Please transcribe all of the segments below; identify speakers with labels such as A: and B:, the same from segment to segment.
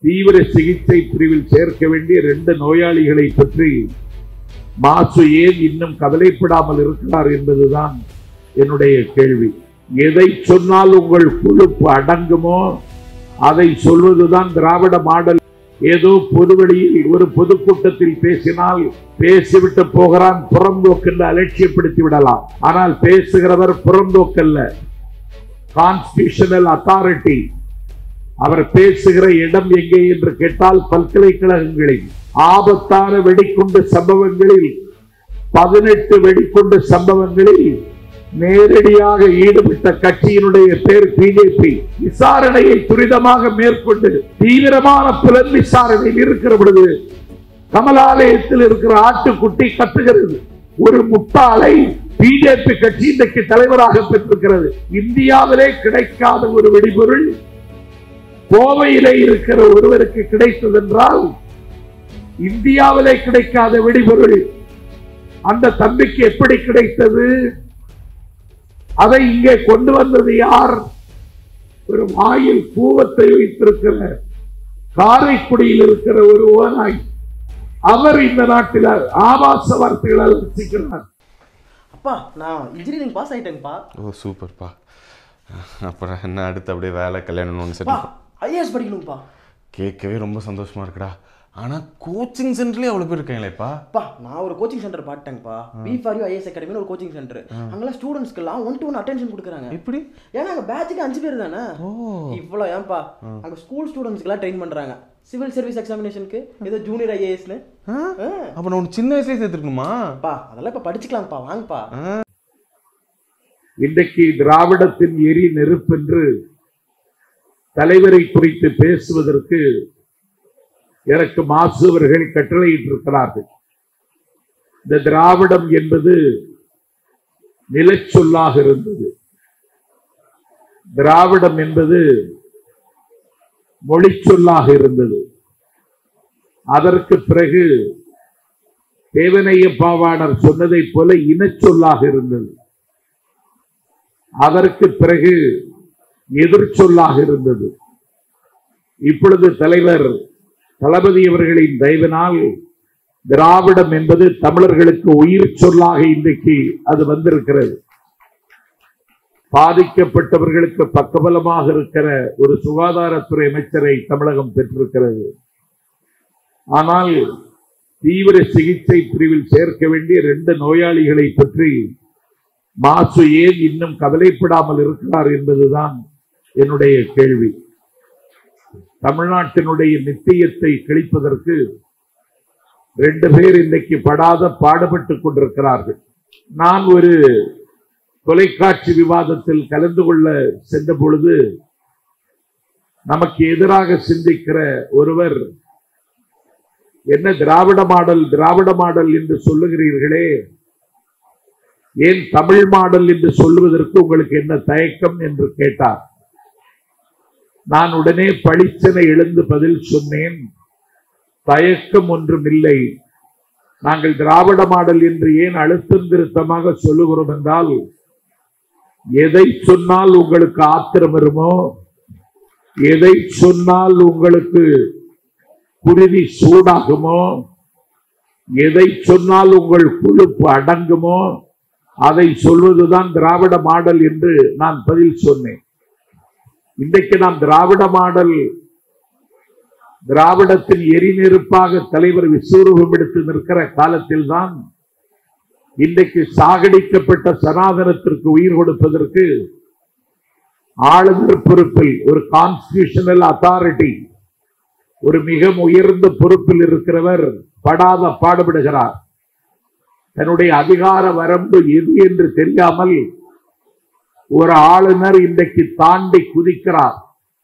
A: தீவிர சிகிச்சை பிரிவில் சேர்க்க வேண்டிய ரெண்டு நோயாளிகளை பற்றி மாசு ஏன் இன்னும் கவலைப்படாமல் இருக்கிறார் என்பதுதான் என்னுடைய கேள்வி எதை சொன்னால் உங்கள் கொழுப்பு அடங்குமோ அதை சொல்வதுதான் திராவிட மாடல் ஏதோ பொதுவெளியில் ஒரு பொதுக்கூட்டத்தில் பேசினால் பேசிவிட்டு போகிறான் புறம்போக்கென்று அலட்சியப்படுத்தி விடலாம் ஆனால் பேசுகிறவர் புறம்போக்கல்ல கான்ஸ்டியூஷனல் அத்தாரிட்டி அவர் பேசுகிற இடம் எங்கே என்று கேட்டால் பல்கலைக்கழகங்களில் ஆபத்தான வெடிகுண்டு சம்பவங்களில் பதினெட்டு வெடிகுண்டு சம்பவங்களில் நேரடியாக ஈடுபட்ட கட்சியினுடைய பேர் பிஜேபி விசாரணையை துரிதமாக மேற்கொண்டு தீவிரமான புலன் விசாரணையில் இருக்கிற பொழுது கமலாலயத்தில் இருக்கிற ஆட்டுக்குட்டி கத்துகிறது ஒரு முட்டாளை பிஜேபி கட்சி இன்றைக்கு தலைவராக பெற்றிருக்கிறது இந்தியாவிலே கிடைக்காத ஒரு வெடிபொருள் கோவையிலே இருக்கிற ஒருவருக்கு கிடைத்ததென்றால் இந்தியாவிலே கிடைக்காத வெடிபொருள் அந்த தம்பிக்கு எப்படி கிடைத்தது அதை இங்கே கொண்டு வந்தது யார் ஒரு வாயில் பூவத்தை வைத்திருக்கிற காரைக்குடியில் இருக்கிற ஒரு ஓனாய் அவர் இந்த நாட்டில் ஆபாச வார்த்தைகளால் ரசிக்கிறார்
B: அப்பா நான் இன்ஜினியரிங் பாஸ் ஆயிட்டேங்கப்பா
C: ஓ சூப்பர்ப்பா அப்புறம் என்ன அடுத்து அப்படியே வேலை கல்யாணம்னு ஒன்று
B: பா
C: சரி
B: ஐஏஎஸ் படிக்கணும்ப்பா
C: கேட்கவே ரொம்ப சந்தோஷமா இருக்குடா ஆனால் கோச்சிங் சென்டர்லேயே அவ்வளோ பேர் இருக்காங்களேப்பா
B: பா நான் ஒரு கோச்சிங் சென்டர் பார்த்தேன்ப்பா பி ஃபார் யூ ஐஎஸ் அகாடமின்னு ஒரு கோச்சிங் சென்டர் அங்கெல்லாம் ஸ்டூடெண்ட்ஸ்க்கெல்லாம் ஒன் டு ஒன் அட்டென்ஷன் கொடுக்குறாங்க
C: எப்படி
B: ஏன்னா அங்க பேட்சுக்கு அஞ்சு பேர் தானே இவ்வளோ ஏன்பா அங்க ஸ்கூல் ஸ்டூடெண்ட்ஸ்க்குலாம் ட்ரெயின் பண்றாங்க சிவில் சர்வீஸ் எக்ஸாமினேஷனுக்கு ஏதோ ஜூனியர் ஐஏஎஸ்னு
C: அப்போ நான் உனக்கு சின்ன வயசுலேயே சேர்த்துருக்கணுமா
B: பா அதெல்லாம் இப்ப படிச்சுக்கலாம்ப்பா வாங்கப்பா
A: இன்றைக்கு திராவிடத்தின் எரி நெருப்பென்று தலைவரை குறித்து பேசுவதற்கு எனக்கு மாசு அவர்கள் கட்டளையிட்டிருக்கிறார்கள் இந்த திராவிடம் என்பது நிலச்சொல்லாக இருந்தது திராவிடம் என்பது மொழிச்சொல்லாக இருந்தது அதற்கு பிறகு தேவனைய பாவாணர் சொன்னதைப் போல இனச்சொல்லாக இருந்தது அதற்கு பிறகு எதிர்ச்சொல்லாக இருந்தது இப்பொழுது தலைவர் தளபதி அவர்களின் தயவினால் திராவிடம் என்பது தமிழர்களுக்கு உயிர் சொல்லாக இன்றைக்கு அது வந்திருக்கிறது பாதிக்கப்பட்டவர்களுக்கு பக்கபலமாக இருக்கிற ஒரு சுகாதாரத்துறை அமைச்சரை தமிழகம் பெற்றிருக்கிறது ஆனால் தீவிர சிகிச்சை பிரிவில் சேர்க்க வேண்டிய ரெண்டு நோயாளிகளை பற்றி மாசு ஏன் இன்னும் கவலைப்படாமல் இருக்கிறார் என்பதுதான் என்னுடைய கேள்வி தமிழ்நாட்டினுடைய நித்தியத்தை கிழிப்பதற்கு ரெண்டு பேர் இன்றைக்கு படாத பாடுபட்டுக் கொண்டிருக்கிறார்கள் நான் ஒரு தொலைக்காட்சி விவாதத்தில் கலந்து கொள்ள சென்ற பொழுது நமக்கு எதிராக சிந்திக்கிற ஒருவர் என்ன திராவிட மாடல் திராவிட மாடல் என்று சொல்லுகிறீர்களே ஏன் தமிழ் மாடல் என்று சொல்லுவதற்கு உங்களுக்கு என்ன தயக்கம் என்று கேட்டார் நான் உடனே பளிச்சென எழுந்து பதில் சொன்னேன் தயக்கம் ஒன்றும் இல்லை நாங்கள் திராவிட மாடல் என்று ஏன் அழுத்தம் திருத்தமாக சொல்லுகிறோம் என்றால் எதை சொன்னால் உங்களுக்கு ஆத்திரம் வருமோ எதை சொன்னால் உங்களுக்கு குருதி சூடாகுமோ எதை சொன்னால் உங்கள் கொழுப்பு அடங்குமோ அதை சொல்வதுதான் திராவிட மாடல் என்று நான் பதில் சொன்னேன் இன்றைக்கு நாம் திராவிட மாடல் திராவிடத்தின் எரிநெருப்பாக தலைவர் விஸ்வரூபம் எடுத்து நிற்கிற காலத்தில் தான் இன்றைக்கு சாகடிக்கப்பட்ட சனாதனத்திற்கு உயிர் கொடுப்பதற்கு ஆளுநர் பொறுப்பில் ஒரு கான்ஸ்டியூஷனல் அத்தாரிட்டி ஒரு மிக உயர்ந்த பொறுப்பில் இருக்கிறவர் படாத பாடுபடுகிறார் தன்னுடைய அதிகார வரம்பு எது என்று தெரியாமல் ஒரு ஆளுநர் இன்றைக்கு தாண்டி குதிக்கிறார்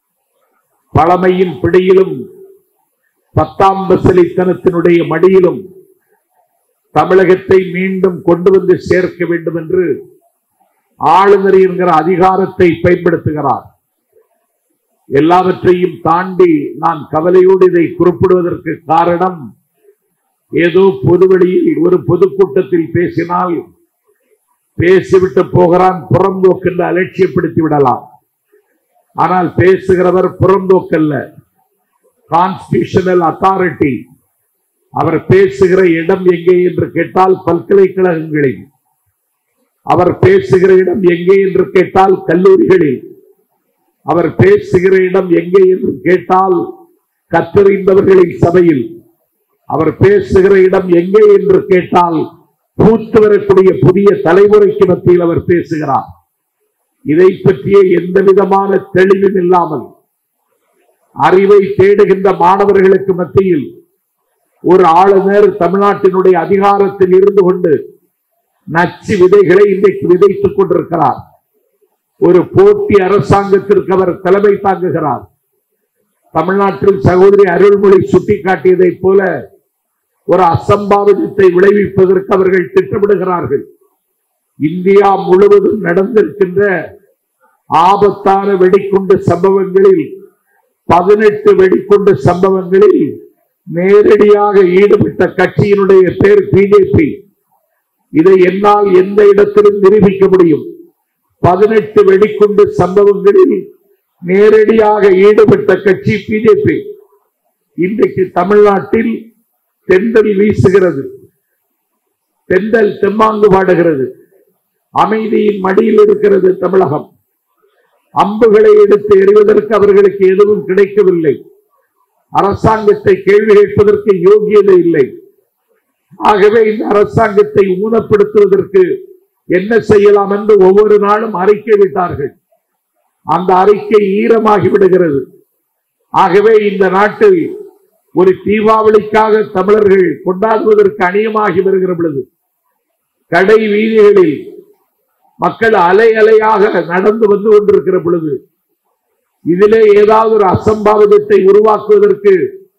A: பழமையின் பிடியிலும் பத்தாம் பசலித்தனத்தினுடைய மடியிலும் தமிழகத்தை மீண்டும் கொண்டு வந்து சேர்க்க வேண்டும் என்று ஆளுநர் என்கிற அதிகாரத்தை பயன்படுத்துகிறார் எல்லாவற்றையும் தாண்டி நான் கவலையோடு இதை குறிப்பிடுவதற்கு காரணம் ஏதோ பொதுவெளியில் ஒரு பொதுக்கூட்டத்தில் பேசினால் பேசிவிட்டு போகிறான் புறம்போக்கென்று அலட்சியப்படுத்தி விடலாம் ஆனால் பேசுகிறவர் புறம்போக்கல்ல கான்ஸ்டியூஷனல் அத்தாரிட்டி அவர் பேசுகிற இடம் எங்கே என்று கேட்டால் பல்கலைக்கழகங்களில் அவர் பேசுகிற இடம் எங்கே என்று கேட்டால் கல்லூரிகளில் அவர் பேசுகிற இடம் எங்கே என்று கேட்டால் கற்றறிந்தவர்களின் சபையில் அவர் பேசுகிற இடம் எங்கே என்று கேட்டால் பூத்து வரக்கூடிய புதிய தலைமுறைக்கு மத்தியில் அவர் பேசுகிறார் இதை பற்றிய எந்த விதமான தெளிவும் இல்லாமல் அறிவை தேடுகின்ற மாணவர்களுக்கு மத்தியில் ஒரு ஆளுநர் தமிழ்நாட்டினுடைய அதிகாரத்தில் இருந்து கொண்டு நச்சு விதைகளை இன்றைக்கு விதைத்துக் கொண்டிருக்கிறார் ஒரு போட்டி அரசாங்கத்திற்கு அவர் தலைமை தாங்குகிறார் தமிழ்நாட்டில் சகோதரி அருள்மொழி சுட்டிக்காட்டியதைப் போல ஒரு அசம்பாவிதத்தை விளைவிப்பதற்கு அவர்கள் திட்டமிடுகிறார்கள் இந்தியா முழுவதும் நடந்திருக்கின்ற ஆபத்தான வெடிக்குண்டு சம்பவங்களில் பதினெட்டு வெடிக்குண்டு சம்பவங்களில் நேரடியாக ஈடுபட்ட கட்சியினுடைய பேர் பிஜேபி இதை என்னால் எந்த இடத்திலும் நிரூபிக்க முடியும் பதினெட்டு வெடிக்குண்டு சம்பவங்களில் நேரடியாக ஈடுபட்ட கட்சி பிஜேபி இன்றைக்கு தமிழ்நாட்டில் தென்றல் வீசுகிறது தென்றல் தெம்மாங்கு பாடுகிறது அமைதியின் மடியில் இருக்கிறது தமிழகம் அம்புகளை எடுத்து எறிவதற்கு அவர்களுக்கு எதுவும் கிடைக்கவில்லை அரசாங்கத்தை கேள்வி கேட்பதற்கு யோகியதை இல்லை ஆகவே இந்த அரசாங்கத்தை ஊனப்படுத்துவதற்கு என்ன செய்யலாம் என்று ஒவ்வொரு நாளும் அறிக்கை விட்டார்கள் அந்த அறிக்கை ஈரமாகி விடுகிறது ஆகவே இந்த நாட்டில் ஒரு தீபாவளிக்காக தமிழர்கள் கொண்டாடுவதற்கு அணியமாகி வருகிற பொழுது கடை வீதிகளில் மக்கள் அலை அலையாக நடந்து வந்து கொண்டிருக்கிற பொழுது இதிலே ஏதாவது ஒரு அசம்பாவிதத்தை உருவாக்குவதற்கு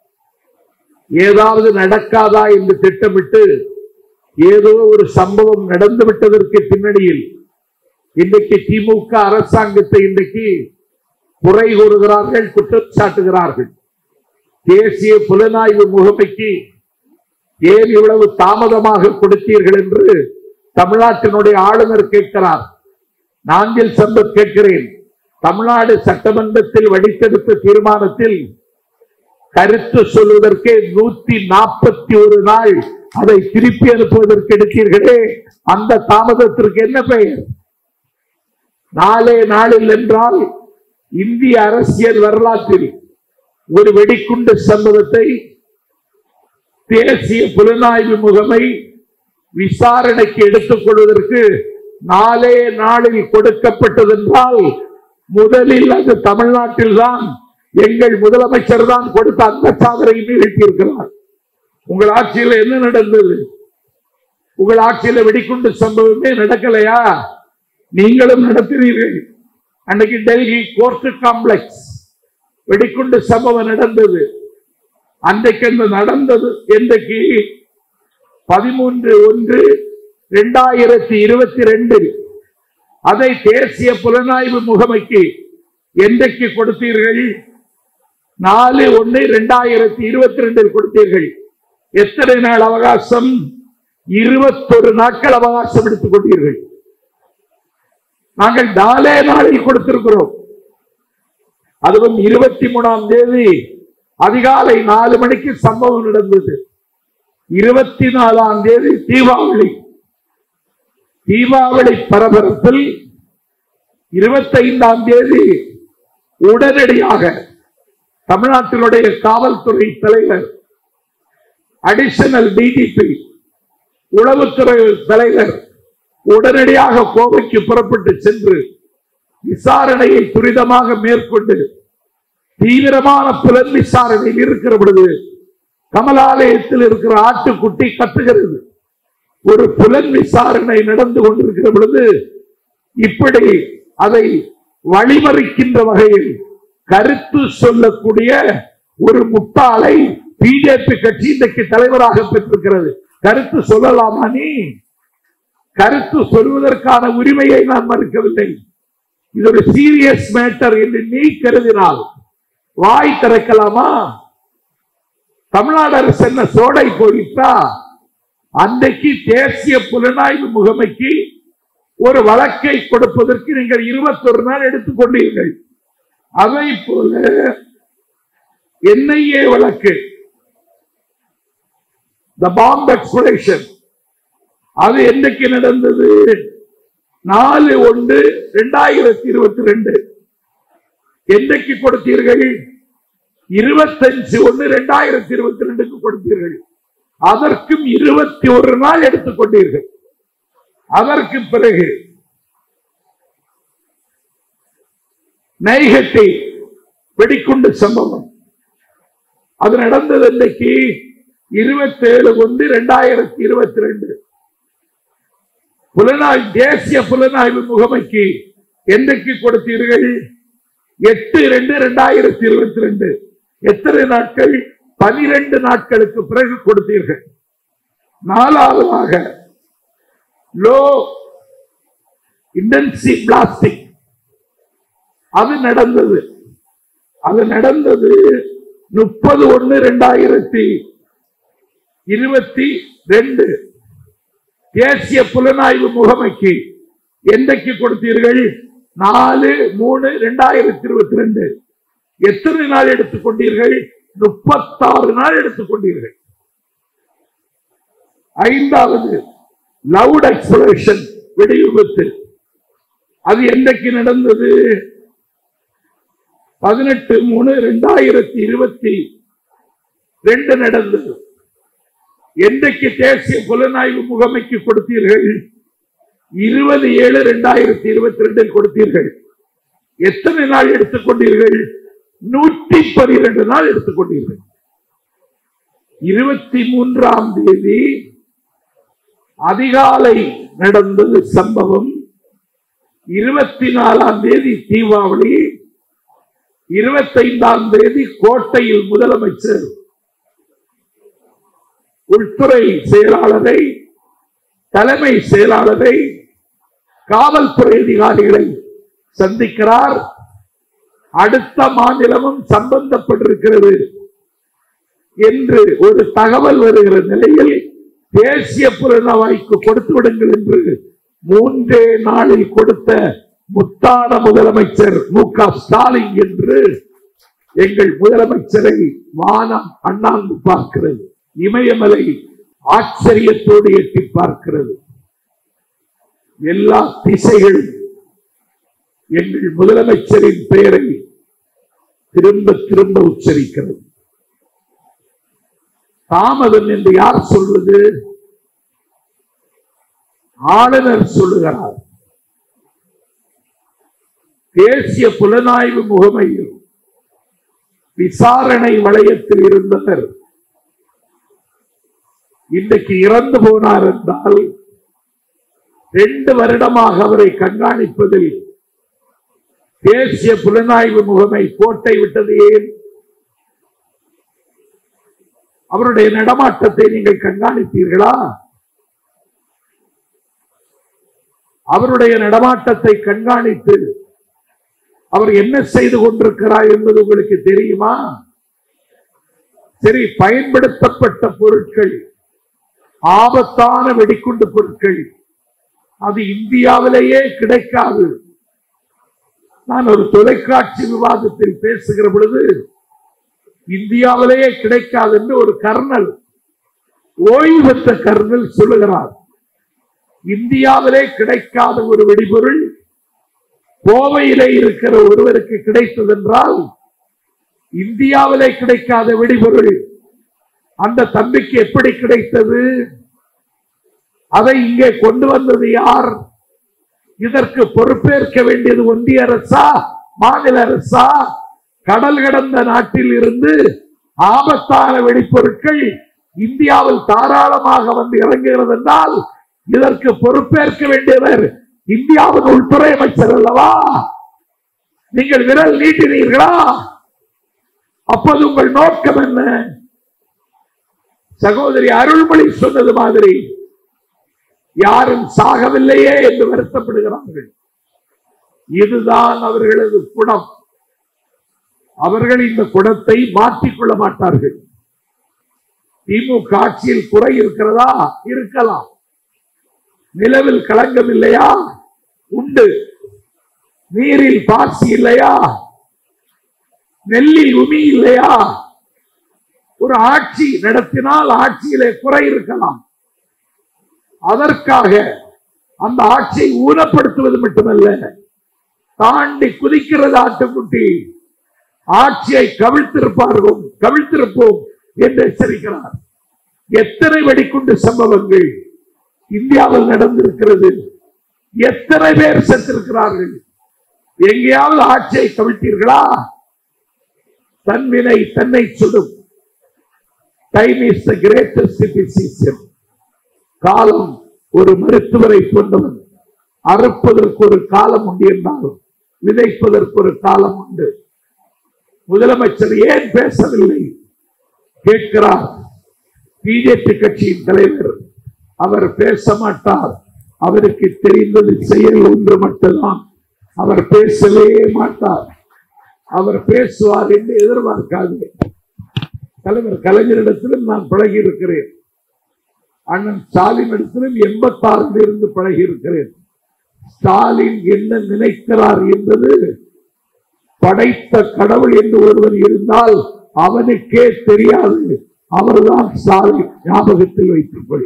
A: ஏதாவது நடக்காதா என்று திட்டமிட்டு ஏதோ ஒரு சம்பவம் நடந்து விட்டதற்கு பின்னணியில் இன்றைக்கு திமுக அரசாங்கத்தை இன்றைக்கு குறை கூறுகிறார்கள் குற்றம் சாட்டுகிறார்கள் தேசிய புலனாய்வு முகமைக்கு ஏன் இவ்வளவு தாமதமாக கொடுத்தீர்கள் என்று தமிழ்நாட்டினுடைய ஆளுநர் கேட்கிறார் நாஞ்சில் சம்பத் கேட்கிறேன் தமிழ்நாடு சட்டமன்றத்தில் வடித்தெடுத்த தீர்மானத்தில் கருத்து சொல்வதற்கே நூத்தி நாற்பத்தி ஒரு நாள் அதை திருப்பி அனுப்புவதற்கு எடுத்தீர்களே அந்த தாமதத்திற்கு என்ன பெயர் நாளே நாளில் என்றால் இந்திய அரசியல் வரலாற்றில் ஒரு வெடிக்குண்டு சம்பவத்தை தேசிய புலனாய்வு முகமை விசாரணைக்கு எடுத்துக் கொள்வதற்கு நாளே நாளில் கொடுக்கப்பட்டதென்றால் முதலில் அது தமிழ்நாட்டில் தான் எங்கள் முதலமைச்சர் தான் கொடுத்த அந்த சாதனையை நிகழ்த்தியிருக்கிறார் உங்கள் ஆட்சியில் என்ன நடந்தது உங்கள் ஆட்சியில வெடிக்குண்டு சம்பவமே நடக்கலையா நீங்களும் நடத்தினீர்கள் அன்னைக்கு டெல்லி கோர்ட் காம்ப்ளெக்ஸ் வெடிக்குண்டு சம்பவம் நடந்தது அன்றைக்கு அந்த நடந்தது இன்றைக்கு பதிமூன்று ஒன்று இரண்டாயிரத்தி இருபத்தி ரெண்டில் அதை தேசிய புலனாய்வு முகமைக்கு என்றைக்கு கொடுத்தீர்கள் நாலு ஒன்று இரண்டாயிரத்தி இருபத்தி ரெண்டில் கொடுத்தீர்கள் எத்தனை நாள் அவகாசம் இருபத்தொரு நாட்கள் அவகாசம் எடுத்துக் கொண்டீர்கள் நாங்கள் நாலே நாளில் கொடுத்திருக்கிறோம் அதுவும் இருபத்தி மூணாம் தேதி அதிகாலை நாலு மணிக்கு சம்பவம் நடந்தது இருபத்தி நாலாம் தேதி தீபாவளி தீபாவளி பரபரப்பில் இருபத்தைந்தாம் தேதி உடனடியாக தமிழ்நாட்டினுடைய காவல்துறை தலைவர் அடிஷனல் டிஜிபி உளவுத்துறை தலைவர் உடனடியாக கோவைக்கு புறப்பட்டு சென்று விசாரணையை துரிதமாக மேற்கொண்டு தீவிரமான புலன் விசாரணையில் இருக்கிற பொழுது கமலாலயத்தில் இருக்கிற ஆட்டுக்குட்டி கத்துகிறது ஒரு புலன் விசாரணை நடந்து கொண்டிருக்கிற பொழுது இப்படி அதை வழிமறிக்கின்ற வகையில் கருத்து சொல்லக்கூடிய ஒரு முட்டாளை பிஜேபி கட்சி இன்றைக்கு தலைவராக பெற்றிருக்கிறது கருத்து சொல்லலாமா நீ கருத்து சொல்வதற்கான உரிமையை நான் மறுக்கவில்லை இது ஒரு சீரியஸ் மேட்டர் என்று நீ கருதினால் வாய் திறக்கலாமா தமிழ்நாடு அரசு என்ன சோடை போயிட்டா அன்றைக்கு தேசிய புலனாய்வு முகமைக்கு ஒரு வழக்கை கொடுப்பதற்கு நீங்கள் இருபத்தொரு நாள் எடுத்துக்கொண்டீர்கள் அதை போல என்ஐஏ வழக்கு த பாம்ப் எக்ஸ்பிளேஷன் அது என்னைக்கு நடந்தது நாலு ஒன்று இரண்டாயிரத்தி இருபத்தி ரெண்டு என்னைக்கு கொடுத்தீர்கள் இருபத்தஞ்சு ஒன்று இரண்டாயிரத்தி இருபத்தி ரெண்டுக்கு கொடுத்தீர்கள் அதற்கும் இருபத்தி ஒரு நாள் எடுத்துக்கொண்டீர்கள் அதற்கு பிறகு நைகட்டி வெடிக்குண்டு சம்பவம் அது நடந்தது இன்னைக்கு இருபத்தேழு ஒன்று இரண்டாயிரத்தி இருபத்தி ரெண்டு புலனாய்வு தேசிய புலனாய்வு முகமைக்கு என்றைக்கு கொடுத்தீர்கள் எட்டு ரெண்டு இரண்டாயிரத்தி இருபத்தி ரெண்டு எத்தனை நாட்கள் பனிரெண்டு நாட்களுக்கு பிறகு கொடுத்தீர்கள் நாலாவதாக லோ இன்டென்சி பிளாஸ்டிக் அது நடந்தது அது நடந்தது முப்பது ஒன்னு ரெண்டாயிரத்தி இருபத்தி ரெண்டு தேசிய புலனாய்வு முகமைக்கு என்றைக்கு கொடுத்தீர்கள் நாலு மூணு ரெண்டாயிரத்தி இருபத்தி ரெண்டு எத்தனை நாள் எடுத்துக்கொண்டீர்கள் முப்பத்தாறு நாள் எடுத்துக்கொண்டீர்கள் ஐந்தாவது லவுட் எக்ஸ்பிளேஷன் வெடி விபத்து அது என்றைக்கு நடந்தது பதினெட்டு மூணு ரெண்டாயிரத்தி இருபத்தி ரெண்டு நடந்தது என்றைக்கு தேசிய புலனாய்வு முகமைக்கு கொடுத்தீர்கள் இருபது ஏழு ரெண்டாயிரத்தி இருபத்தி ரெண்டில் கொடுத்தீர்கள் எத்தனை நாள் எடுத்துக்கொண்டீர்கள் நூற்றி பனிரெண்டு நாள் எடுத்துக்கொண்டீர்கள் இருபத்தி மூன்றாம் தேதி அதிகாலை நடந்தது சம்பவம் இருபத்தி நாலாம் தேதி தீபாவளி இருபத்தைந்தாம் தேதி கோட்டையில் முதலமைச்சர் உள்துறை செயலாளரை தலைமை செயலாளரை காவல்துறை அதிகாரிகளை சந்திக்கிறார் அடுத்த மாநிலமும் சம்பந்தப்பட்டிருக்கிறது என்று ஒரு தகவல் வருகிற நிலையில் தேசிய புலனாய்வுக்கு கொடுத்து விடுங்கள் என்று மூன்றே நாளில் கொடுத்த முத்தான முதலமைச்சர் மு க ஸ்டாலின் என்று எங்கள் முதலமைச்சரை வானம் அண்ணாந்து பார்க்கிறது இமயமலை ஆச்சரியத்தோடு எட்டி பார்க்கிறது எல்லா திசைகளும் எங்கள் முதலமைச்சரின் பெயரை திரும்ப திரும்ப உச்சரிக்கிறது தாமதம் என்று யார் சொல்வது ஆளுநர் சொல்லுகிறார் தேசிய புலனாய்வு முகமையில் விசாரணை வளையத்தில் இருந்தவர் இன்றைக்கு இறந்து போனார் என்றால் ரெண்டு வருடமாக அவரை கண்காணிப்பதில் தேசிய புலனாய்வு முகமை கோட்டை விட்டது ஏன் அவருடைய நடமாட்டத்தை நீங்கள் கண்காணித்தீர்களா அவருடைய நடமாட்டத்தை கண்காணித்து அவர் என்ன செய்து கொண்டிருக்கிறார் என்பது உங்களுக்கு தெரியுமா சரி பயன்படுத்தப்பட்ட பொருட்கள் ஆபத்தான வெடிக்குண்டு பொருட்கள் அது இந்தியாவிலேயே கிடைக்காது நான் ஒரு தொலைக்காட்சி விவாதத்தில் பேசுகிற பொழுது இந்தியாவிலேயே கிடைக்காது என்று ஒரு கர்னல் ஓய்வு பெற்ற கர்னல் சொல்லுகிறார் இந்தியாவிலே கிடைக்காத ஒரு வெடிபொருள் கோவையிலே இருக்கிற ஒருவருக்கு கிடைத்தது என்றால் இந்தியாவிலே கிடைக்காத வெடிபொருள் அந்த தம்பிக்கு எப்படி கிடைத்தது அதை இங்கே கொண்டு வந்தது யார் இதற்கு பொறுப்பேற்க வேண்டியது ஒன்றிய அரசா மாநில அரசா கடல் கடந்த நாட்டில் இருந்து ஆபத்தான வெடிப்பொருட்கள் இந்தியாவில் தாராளமாக வந்து இறங்குகிறது என்றால் இதற்கு பொறுப்பேற்க வேண்டியவர் இந்தியாவின் உள்துறை அமைச்சர் அல்லவா நீங்கள் விரல் நீட்டினீர்களா அப்போது உங்கள் நோக்கம் என்ன சகோதரி அருள்மொழி சொன்னது மாதிரி யாரும் சாகவில்லையே என்று வருத்தப்படுகிறார்கள் இதுதான் அவர்களது குணம் அவர்கள் இந்த குணத்தை மாற்றிக்கொள்ள மாட்டார்கள் திமுக ஆட்சியில் குறை இருக்கிறதா இருக்கலாம் நிலவில் களங்கம் இல்லையா உண்டு நீரில் பாசி இல்லையா நெல்லில் உமி இல்லையா ஒரு ஆட்சி நடத்தினால் ஆட்சியிலே குறை இருக்கலாம் அதற்காக அந்த ஆட்சியை ஊனப்படுத்துவது மட்டுமல்ல தாண்டி குதிக்கிறது ஆட்டுக்குட்டி ஆட்சியை கவிழ்த்திருப்பார்கள் கவிழ்த்திருப்போம் என்று எச்சரிக்கிறார் எத்தனை வெடிக்குண்டு சம்பவங்கள் இந்தியாவில் நடந்திருக்கிறது எத்தனை பேர் செத்திருக்கிறார்கள் எங்கேயாவது ஆட்சியை கவிழ்த்தீர்களா தன்வினை தன்னை சுடும் time is the greatest decision காலம் ஒரு மருத்துவரை போன்றவன் அறுப்பதற்கு ஒரு காலம் உண்டு என்றாலும் விதைப்பதற்கு ஒரு காலம் உண்டு முதலமைச்சர் ஏன் பேசவில்லை கேட்கிறார் பிஜேபி கட்சியின் தலைவர் அவர் பேச மாட்டார் அவருக்கு தெரிந்தது செயல் ஒன்று மட்டும்தான் அவர் பேசவே மாட்டார் அவர் பேசுவார் என்று எதிர்பார்க்காது தலைவர் கலைஞரிடத்திலும் நான் பழகி இருக்கிறேன் அண்ணன் ஸ்டாலின் இடத்திலும் எண்பத்தாறில் இருந்து பழகி இருக்கிறேன் ஸ்டாலின் என்ன நினைக்கிறார் என்பது படைத்த கடவுள் என்று ஒருவன் இருந்தால் அவனுக்கே தெரியாது அவர்தான் ஸ்டாலின் ஞாபகத்தில் வைத்துக் கொள்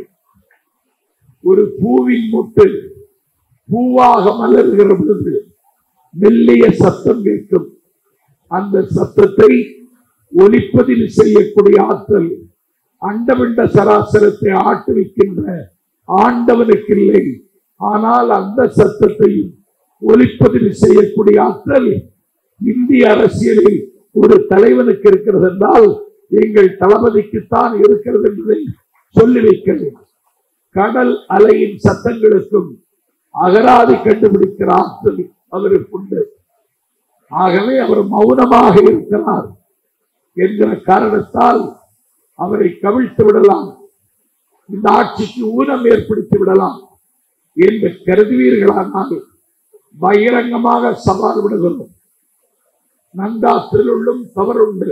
A: ஒரு பூவின் மொட்டு பூவாக மலர்கிற பொழுது மெல்லிய சத்தம் கேட்கும் அந்த சத்தத்தை ஒலிப்பதில் செய்யக்கூடிய ஆற்றல் அண்டவிண்ட சராசரத்தை ஆட்டுவிக்கின்ற ஆண்டவனுக்கு இல்லை ஆனால் அந்த சத்தத்தையும் ஒலிப்பதில் செய்யக்கூடிய ஆற்றல் இந்திய அரசியலில் ஒரு தலைவனுக்கு இருக்கிறது என்றால் எங்கள் தளபதிக்குத்தான் இருக்கிறது என்பதை சொல்லி வைக்கிறேன் கடல் அலையின் சத்தங்களுக்கும் அகராதி கண்டுபிடிக்கிற ஆற்றல் அவருக்கு உண்டு ஆகவே அவர் மௌனமாக இருக்கிறார் என்கிற காரணத்தால் அவரை கவிழ்த்து விடலாம் இந்த ஆட்சிக்கு ஊனம் ஏற்படுத்தி விடலாம் என்று கருதுவீர்களானால் பகிரங்கமாக சவால் விடுகிறோம் நந்தாத்திலுள்ளும் தவறுண்டு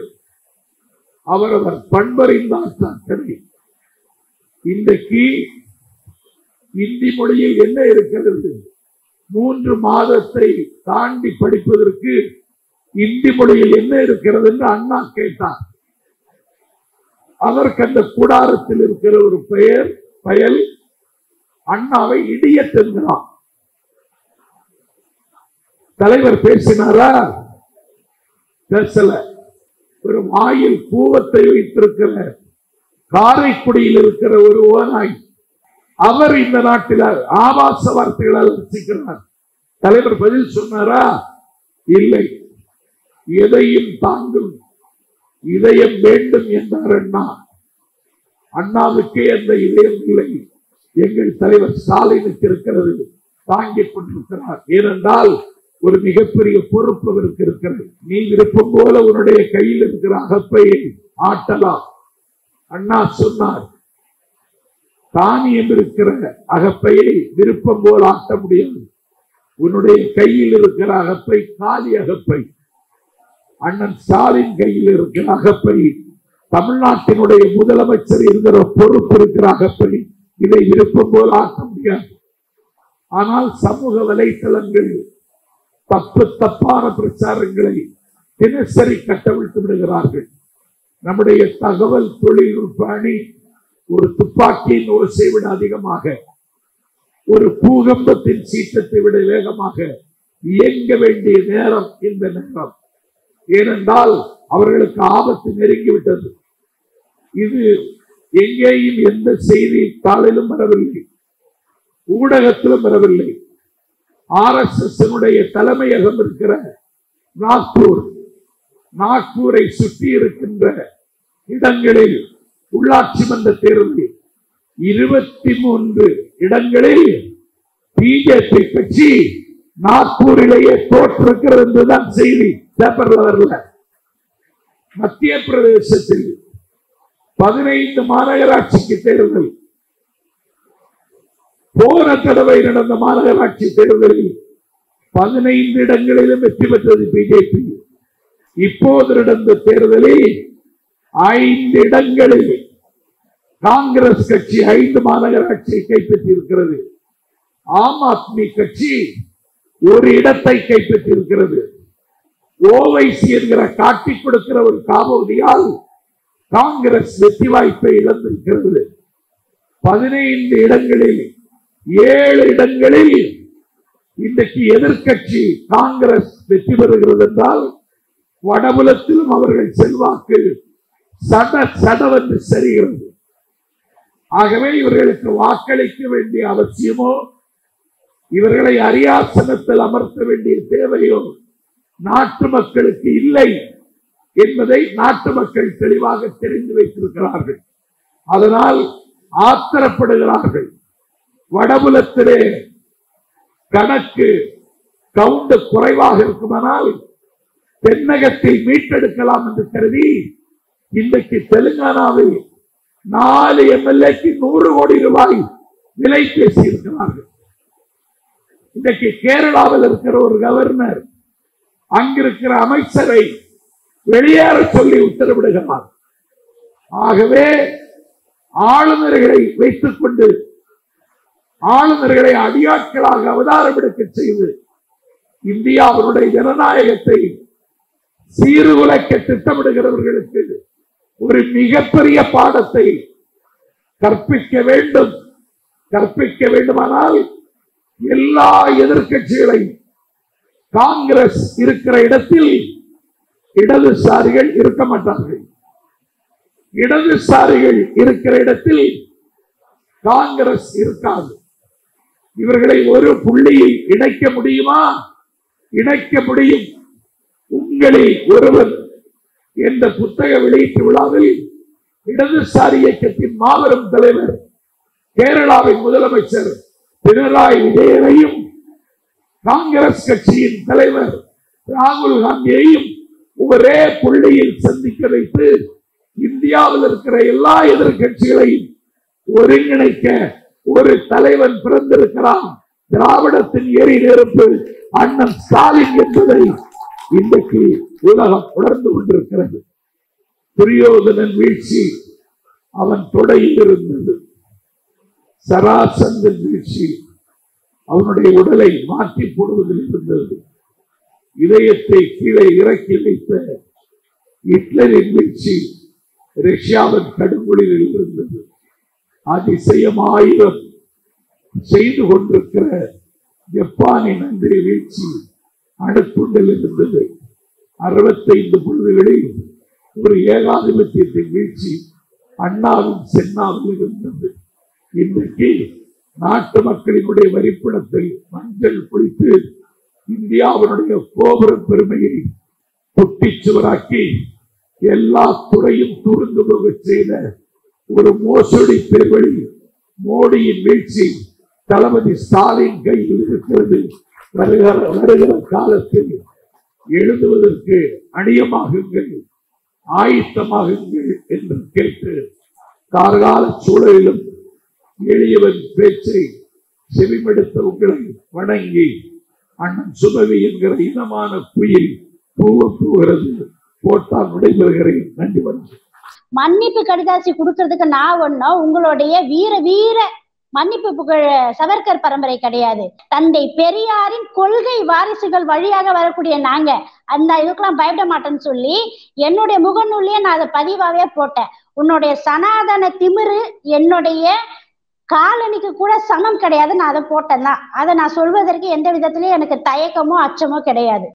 A: அவரவர் பண்பறிந்தால் தான் சரி இன்றைக்கு இந்தி மொழியில் என்ன இருக்கிறது மூன்று மாதத்தை தாண்டி படிப்பதற்கு இந்தி மொழியில் என்ன இருக்கிறது என்று அண்ணா கேட்டார் அதற்கு அந்த கூடாரத்தில் இருக்கிற ஒரு பெயர் பயல் அண்ணாவை இடியட் என்கிறான் தலைவர் பேசினாரா பேசல ஒரு வாயில் பூவத்தை வைத்திருக்கிற காரைக்குடியில் இருக்கிற ஒரு ஓனாய் அவர் இந்த நாட்டில் ஆபாச வார்த்தைகளால் ரசிக்கிறார் தலைவர் பதில் சொன்னாரா இல்லை எதையும் தாங்கும் இதயம் வேண்டும் என்றார் அண்ணா அண்ணாவுக்கே அந்த இதயம் இல்லை எங்கள் தலைவர் ஸ்டாலினுக்கு இருக்கிறது தாங்கிக் கொண்டிருக்கிறார் ஏனென்றால் ஒரு மிகப்பெரிய பொறுப்பு அவருக்கு இருக்கிறது நீ விருப்பம் போல உன்னுடைய கையில் இருக்கிற அகப்பையை ஆட்டலாம் அண்ணா சொன்னார் தானியம் இருக்கிற அகப்பையை விருப்பம் போல் ஆட்ட முடியாது உன்னுடைய கையில் இருக்கிற அகப்பை காலி அகப்பை அண்ணன் ஸ்டாலின் கையில் இருக்கிற அகப்பை தமிழ்நாட்டினுடைய முதலமைச்சர் இருக்கிற பொறுப்பு இருக்கிற அகப்பை இதை விருப்பம் போல் ஆட்ட முடியாது ஆனால் சமூக வலைத்தளங்கள் தப்பு தப்பான பிரச்சாரங்களை தினசரி கட்டவிழ்த்து விடுகிறார்கள் நம்முடைய தகவல் தொழில்நுட்ப அணி ஒரு துப்பாக்கியின் ஓசை விட அதிகமாக ஒரு பூகம்பத்தின் சீற்றத்தை விட வேகமாக இயங்க வேண்டிய நேரம் இந்த நேரம் ஏனென்றால் அவர்களுக்கு ஆபத்து நெருங்கிவிட்டது இது எங்கேயும் எந்த செய்தி தாளிலும் வரவில்லை ஊடகத்திலும் வரவில்லை ஆர் எஸ் எஸ் தலைமையகம் இருக்கிற நாக்பூர் நாக்பூரை சுற்றி இருக்கின்ற இடங்களில் உள்ளாட்சி மன்ற தேர்தலில் இருபத்தி மூன்று இடங்களில் பிஜேபி கட்சி நாக்பூரிலேயே தோற்றிருக்கிறது என்றுதான் செய்தி பேப்பர்ல வரல மத்திய பிரதேசத்தில் பதினைந்து மாநகராட்சிக்கு தேர்தல் போன தடவை நடந்த மாநகராட்சி தேர்தலில் பதினைந்து இடங்களிலும் வெற்றி பெற்றது பிஜேபி இப்போது நடந்த தேர்தலில் ஐந்து இடங்களில் காங்கிரஸ் கட்சி ஐந்து மாநகராட்சியை கைப்பற்றியிருக்கிறது ஆம் ஆத்மி கட்சி ஒரு இடத்தை கைப்பற்றியிருக்கிறது ஓவைசி என்கிற காட்டிக் கொடுக்கிற ஒரு காபோதியால் காங்கிரஸ் வெற்றி வாய்ப்பை இழந்திருக்கிறது பதினைந்து இடங்களில் ஏழு இடங்களில் இன்றைக்கு எதிர்க்கட்சி காங்கிரஸ் வெற்றி பெறுகிறது என்றால் வடபுலத்திலும் அவர்கள் செல்வாக்கு சட சடவென்று சரிகிறது ஆகவே இவர்களுக்கு வாக்களிக்க வேண்டிய அவசியமோ இவர்களை அரியாசனத்தில் அமர்த்த வேண்டிய தேவையோ நாட்டு மக்களுக்கு இல்லை என்பதை நாட்டு மக்கள் தெளிவாக தெரிந்து வைத்திருக்கிறார்கள் அதனால் ஆத்திரப்படுகிறார்கள் வடபுலத்திலே கணக்கு கவுண்டு குறைவாக இருக்குமானால் தென்னகத்தில் மீட்டெடுக்கலாம் என்று கருதி இன்றைக்கு தெலுங்கானாவில் நாலு எம்எல்ஏக்கு நூறு கோடி ரூபாய் விலை பேசியிருக்கிறார்கள் இன்றைக்கு கேரளாவில் இருக்கிற ஒரு கவர்னர் அங்கிருக்கிற அமைச்சரை வெளியேற சொல்லி உத்தரவிடுகிறார் ஆகவே ஆளுநர்களை வைத்துக் கொண்டு ஆளுநர்களை அடியாட்களாக அவதாரம் எடுக்க செய்து இந்தியாவினுடைய ஜனநாயகத்தை சீர்குலைக்க திட்டமிடுகிறவர்களுக்கு ஒரு மிகப்பெரிய பாடத்தை கற்பிக்க வேண்டும் கற்பிக்க வேண்டுமானால் எல்லா எதிர்க்கட்சிகளையும் காங்கிரஸ் இருக்கிற இடத்தில் இடதுசாரிகள் இருக்க மாட்டார்கள் இடதுசாரிகள் இருக்கிற இடத்தில் காங்கிரஸ் இருக்காது இவர்களை ஒரு புள்ளியில் இணைக்க முடியுமா இணைக்க முடியும் உங்களில் ஒருவர் என்ற புத்தக வெளியீட்டு விழாவில் இடதுசாரி இயக்கத்தின் மாபெரும் தலைவர் கேரளாவின் முதலமைச்சர் பினராயி விஜயனையும் காங்கிரஸ் கட்சியின் தலைவர் ராகுல் காந்தியையும் ஒரே புள்ளியில் சந்திக்க வைத்து இந்தியாவில் இருக்கிற எல்லா எதிர்கட்சிகளையும் ஒருங்கிணைக்க ஒரு தலைவன் பிறந்திருக்கிறான் திராவிடத்தின் எரி நெருப்பு அண்ணன் ஸ்டாலின் என்பதை இன்றைக்கு உலகம் உணர்ந்து கொண்டிருக்கிறது துரியோதனன் வீழ்ச்சி அவன் தொடையில் இருந்தது சராசந்தன் வீழ்ச்சி அவனுடைய உடலை மாற்றி போடுவதில் இருந்தது இதயத்தை கீழே இறக்கி வைத்த ஹிட்லரின் வீழ்ச்சி ரஷ்யாவின் கடுங்குளிரில் இருந்தது அதிசயமாயிரம் செய்து கொண்டிருக்கிற ஜப்பானின் அன்றைய வீழ்ச்சி அணுக்குண்டில் இருந்தது அறுபத்தைந்து பொழுதுகளில் ஒரு ஏகாதிபத்தியத்தின் வீழ்ச்சி அண்ணாவின் சென்னாவில் இருந்தது இன்றைக்கு நாட்டு மக்களினுடைய வரிப்பணத்தில் மஞ்சள் குளித்து இந்தியாவினுடைய கோபுர பெருமையை குட்டிச்சுவராக்கி எல்லா துறையும் துருந்து போக செய்த ஒரு மோசடி பேர்வழி மோடியின் வீழ்ச்சி தளபதி ஸ்டாலின் கையில் இருக்கிறது வருகிற வருகிற காலத்தில் எழுதுவதற்கு அணியமாகுங்கள் ஆயத்தமாகுங்கள் என்று கேட்டு கார்கால சூழலிலும் எளியவன் பேச்சை செவிமடுத்த உங்களை வணங்கி அண்ணன் சுபவி என்கிற இனமான குயில் பூவ பூகிறது போட்டால் விடைபெறுகிறேன் நன்றி வணக்கம்
D: மன்னிப்பு கடிதாசி கொடுக்கறதுக்கு நான் ஒண்ணும் உங்களுடைய வீர வீர மன்னிப்பு புகழ் சவர்கர் பரம்பரை கிடையாது தந்தை பெரியாரின் கொள்கை வாரிசுகள் வழியாக வரக்கூடிய நாங்க அந்த இதுக்கெல்லாம் பயப்பட மாட்டேன்னு சொல்லி என்னுடைய முகநூல்லயே நான் அதை பதிவாவே போட்டேன் உன்னுடைய சனாதன திமிரு என்னுடைய காலனிக்கு கூட சமம் கிடையாது நான் அதை போட்டேன் தான் அதை நான் சொல்வதற்கு எந்த விதத்திலயும் எனக்கு தயக்கமோ அச்சமோ கிடையாது